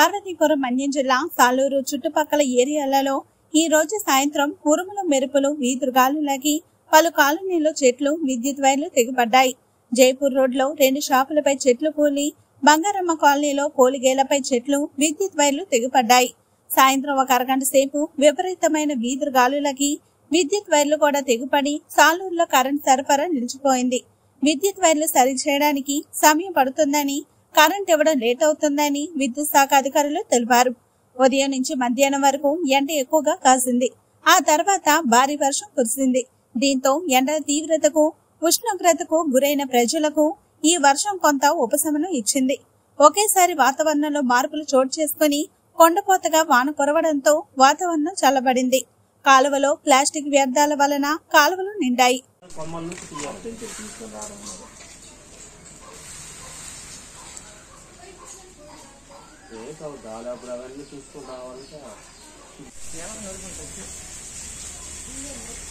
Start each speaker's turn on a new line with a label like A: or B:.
A: పార్వతీపురం మన్యం జిల్లా సాలూరు చుట్టుపక్కల ఏరియాలలో ఈ రోజు సాయంత్రం ఉరుములు మెరుపులు వీధుగాలులాగి పలు కాలనీలో చెట్లు విద్యుత్ వైర్లు తెగిపడ్డాయి జైపూర్ రోడ్లో రెండు షాపులపై చెట్లు కూలి బంగారమ్మ కాలనీలో పోలిగేలపై చెట్లు విద్యుత్ వైర్లు తెగిపడ్డాయి సాయంత్రం ఒక అరగంట సేపు విపరీతమైన వీధుగాలులకి విద్యుత్ వైర్లు కూడా తెగిపడి సాలూరులో కరెంట్ సరఫరా నిలిచిపోయింది విద్యుత్ వైర్లు సరి చేయడానికి సమయం పడుతుందని కరెంట్ ఇవ్వడం లేట్ అవుతుందని విద్యుత్ శాఖ అధికారులు తెలిపారు ఉదయం నుంచి మధ్యాహ్నం వరకు ఎండ ఎక్కువగా కాసింది ఆ తర్వాత భారీ వర్షం కురిసింది దీంతో ఎండల తీవ్రతకు ఉష్ణోగ్రతకు గురైన ప్రజలకు ఈ వర్షం కొంత ఉపశమనం ఇచ్చింది ఒకేసారి వాతావరణంలో మార్పులు చోటు చేసుకుని కొండపోతగా వాన కురవడంతో వాతావరణం చల్లబడింది కాలువలో ప్లాస్టిక్ వ్యర్థాల వలన కాలువలు నిండాయి
B: కొమ్మల నుంచి తీయాలి ఏ కావు గాలి అప్పుడు అవన్నీ చూసుకుంటూ రావాలంటే